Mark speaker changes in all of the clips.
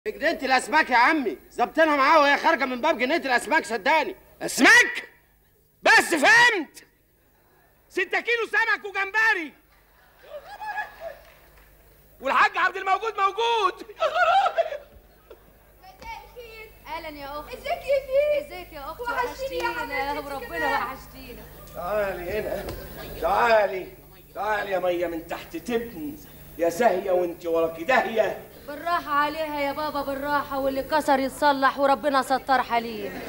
Speaker 1: جنينة الأسماك يا عمي ظبطنا معاه وهي خارجة من باب جنينة الأسماك صدقني
Speaker 2: اسماك بس فهمت ستة كيلو سمك وجمبري والحاج عبد الموجود موجود
Speaker 3: اهلا يا اختي
Speaker 4: ازيك يا فيه
Speaker 3: ازيك يا اختي
Speaker 4: وحشتيني يا
Speaker 3: وحشتينا
Speaker 4: حبيبتي
Speaker 3: وربنا
Speaker 4: كمان.
Speaker 3: وحشتينا
Speaker 2: تعالي هنا تعالي تعالي يا مية من تحت تبن يا ساهية وانت وراكي داهية
Speaker 3: بالراحة عليها يا بابا بالراحة واللي كسر يتصلح وربنا ستار حليم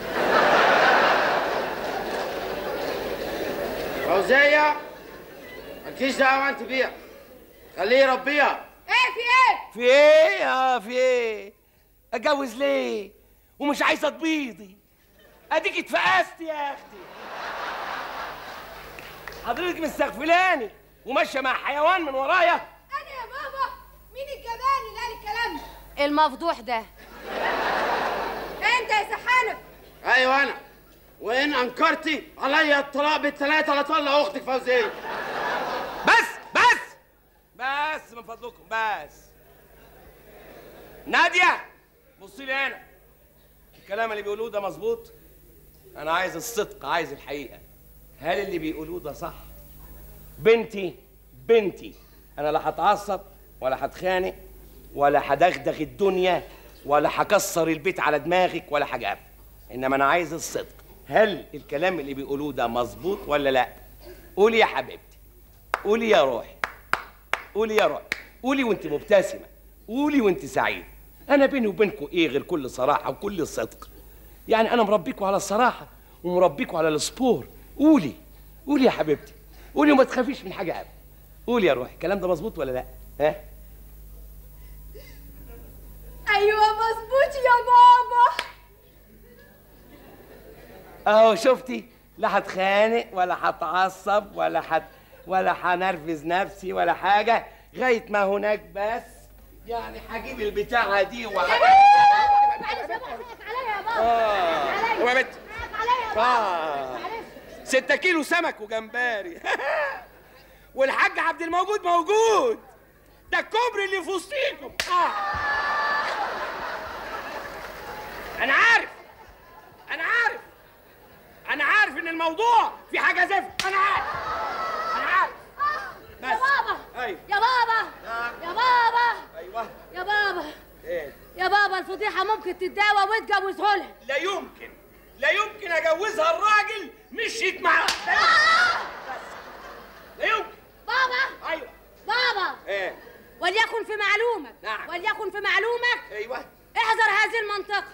Speaker 1: فوزية مالكيش دعوة أنت بيها خليه يربيها
Speaker 4: ايه في ايه
Speaker 2: في ايه اه في ايه اتجوز ليه ومش عايزة تبيضي اديك اتفقست يا اختي حضرتك مستغفلاني وماشية مع حيوان من ورايا
Speaker 4: انا يا بابا مين الجبان اللي قال الكلام ده
Speaker 3: المفضوح ده
Speaker 4: انت يا سحانف
Speaker 1: أيوة أنا وإن أنكرتي عليا الطلاق بالثلاثة لا تطلع أختك فوزية
Speaker 2: بس بس بس من فضلكم بس نادية بصي لي هنا الكلام اللي بيقولوه ده مظبوط انا عايز الصدق عايز الحقيقة هل اللي بيقولوه ده صح بنتي بنتي انا لا هتعصب ولا هتخانق ولا هدغدغ الدنيا ولا هكسر البيت على دماغك ولا حاجة أبدا انما انا عايز الصدق هل الكلام اللي بيقولوه ده مظبوط ولا لا قولي يا حبيبتي قولي يا روحي قولي يا روحي قولي وانت مبتسمه قولي وانت سعيد انا بيني وبينكم ايه غير كل صراحه وكل صدق يعني انا مربيكوا على الصراحه ومربيكوا على السبور قولي قولي يا حبيبتي قولي وما تخافيش من حاجه ابدا قولي يا روحي الكلام ده مظبوط ولا لا ها
Speaker 4: ايوه مظبوط يا بابا
Speaker 2: اهو شفتي لا هتخانق ولا هتعصب ولا هت ولا هنرفز نفسي ولا حاجه لغايه ما هناك بس يعني هجيب البتاعه دي وهجيب
Speaker 4: معلش يا بابا حقك عليا يا بابا
Speaker 2: اه يا بنت
Speaker 4: حقك عليا يا بابا
Speaker 2: اه ستة كيلو سمك وجمبري والحاج عبد الموجود موجود ده الكوبري اللي في وسطيكم آه. انا عارف انا عارف انا عارف ان الموضوع في حاجه زفت انا عارف انا عارف بس
Speaker 3: يا بابا
Speaker 2: ايوه
Speaker 3: يا بابا
Speaker 2: نعم.
Speaker 3: يا بابا
Speaker 2: ايوه
Speaker 3: يا بابا
Speaker 2: ايه
Speaker 3: يا بابا الفضيحة ممكن تتداوى وتجوزها لها
Speaker 2: لا يمكن لا يمكن اجوزها الراجل مشيت معاه بس لا يمكن
Speaker 3: بابا
Speaker 2: ايوه
Speaker 3: بابا
Speaker 2: ايه
Speaker 3: وليكن في معلومك
Speaker 2: نعم.
Speaker 3: وليكن في معلومك
Speaker 2: ايوه
Speaker 3: احذر هذه المنطقة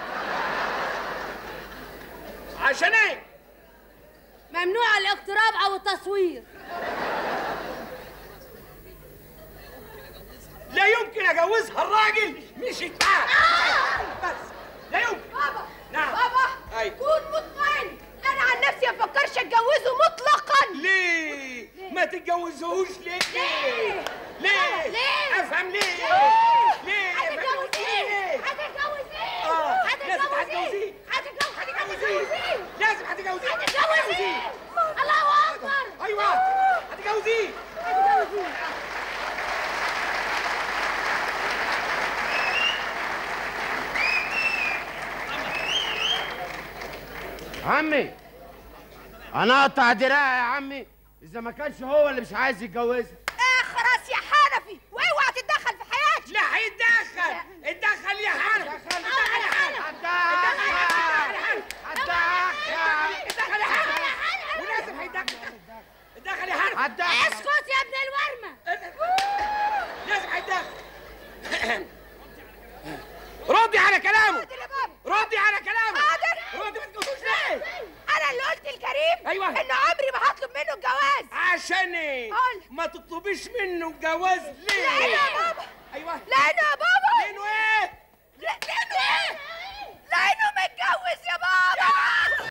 Speaker 2: عشان ايه
Speaker 3: ممنوع الاقتراب او التصوير
Speaker 2: لا يمكن اجوزها الراجل مشيت معاه بس لا يمكن
Speaker 4: بابا
Speaker 2: نعم.
Speaker 4: بابا
Speaker 2: أيوة.
Speaker 4: كون مطمئن انا عن نفسي ما افكرش اتجوزه مطلقا
Speaker 2: ليه ما تتجوزوش ليه
Speaker 4: ليه؟
Speaker 2: ليه
Speaker 4: ليه؟
Speaker 2: افهم ليه
Speaker 4: ليه؟
Speaker 2: ليه
Speaker 4: هتتجوز ايه؟
Speaker 2: ليه؟
Speaker 4: هتتجوز ايه؟
Speaker 2: آه، لازم
Speaker 4: هتتجوز
Speaker 2: هتجوزيه.
Speaker 4: ايه؟ هتتجوز
Speaker 2: هتجوزيه
Speaker 4: هتتجوز ايه؟
Speaker 2: لازم هتجوزيه
Speaker 4: هتتجوز ايه؟ الله اكبر
Speaker 2: ايوه هتجوزيه
Speaker 4: هتتجوز ايه؟
Speaker 1: عمي أنا أقطع دراعي يا عمي إذا ما كانش هو اللي مش عايز يتجوزها
Speaker 4: اخرس يا حنفي واوعى تتدخل في حياتي
Speaker 2: لا هيتدخل اتدخل يا حنف اتدخل يا حنف اتدخل يا حنف ولازم هيتدخل اتدخل يا حنف
Speaker 3: اسكت يا ابن الورمة
Speaker 2: لازم هيتدخل ردي على كلامه
Speaker 4: حاضر يا بابا
Speaker 2: ردي على كلامه
Speaker 4: حاضر.
Speaker 2: ردي ما تقولوش ليه
Speaker 4: انا اللي قلت لكريم
Speaker 2: أيوة.
Speaker 4: ان عمري ما هطلب منه الجواز
Speaker 2: عشان ايه
Speaker 4: قول.
Speaker 2: ما تطلبيش منه الجواز ليه
Speaker 4: لانه يا بابا
Speaker 2: ايوه
Speaker 4: لانه يا بابا
Speaker 2: لانه ايه